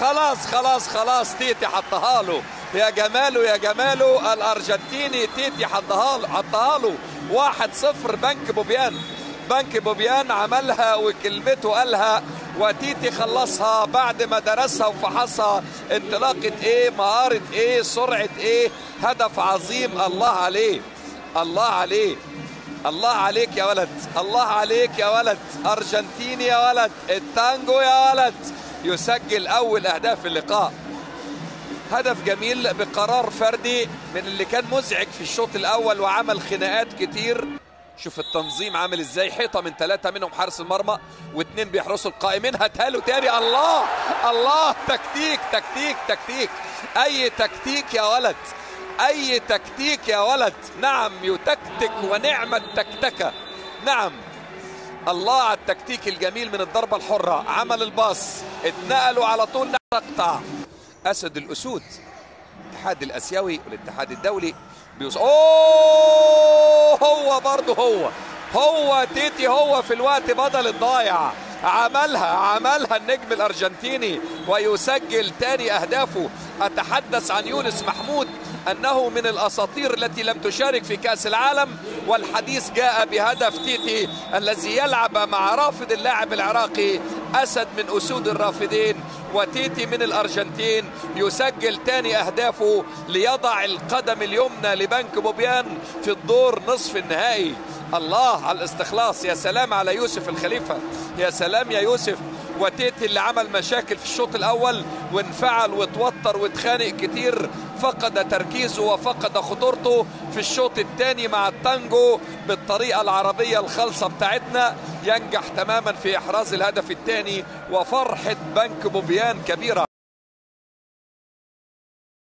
خلاص خلاص خلاص تيتي حطها له يا جماله يا جماله الارجنتيني تيتي حطها له حطها له واحد صفر بنك بوبيان بنك بوبيان عملها وكلمته قالها وتيتي خلصها بعد ما درسها وفحصها انطلاقة ايه مهارة ايه سرعة ايه هدف عظيم الله عليه الله عليه الله عليك يا ولد الله عليك يا ولد ارجنتيني يا ولد التانجو يا ولد يسجل اول اهداف اللقاء هدف جميل بقرار فردي من اللي كان مزعج في الشوط الاول وعمل خناقات كتير شوف التنظيم عامل ازاي حيطه من ثلاثه منهم حارس المرمى واثنين بيحرسوا القائمين هاتها تاني الله الله تكتيك تكتيك تكتيك اي تكتيك يا ولد اي تكتيك يا ولد نعم يتكتك ونعم التكتكه نعم الله على التكتيك الجميل من الضربه الحره عمل الباص اتنقلوا على طول نقطع اسد الاسود الاتحاد الاسيوي والاتحاد الدولي بيوص اوه هو برضه هو هو تيتي هو في الوقت بدل الضايع عملها عملها النجم الارجنتيني ويسجل تاني اهدافه اتحدث عن يونس محمود انه من الاساطير التي لم تشارك في كاس العالم والحديث جاء بهدف تيتي الذي يلعب مع رافد اللاعب العراقي اسد من اسود الرافدين وتيتي من الارجنتين يسجل تاني اهدافه ليضع القدم اليمنى لبنك بوبيان في الدور نصف النهائي الله على الاستخلاص يا سلام على يوسف الخليفه يا سلام يا يوسف وتيتي اللي عمل مشاكل في الشوط الاول وانفعل وتوتر واتخانق كتير فقد تركيزه وفقد خطورته في الشوط الثاني مع التانجو بالطريقه العربيه الخالصه بتاعتنا ينجح تماما في احراز الهدف الثاني وفرحه بنك بوبيان كبيره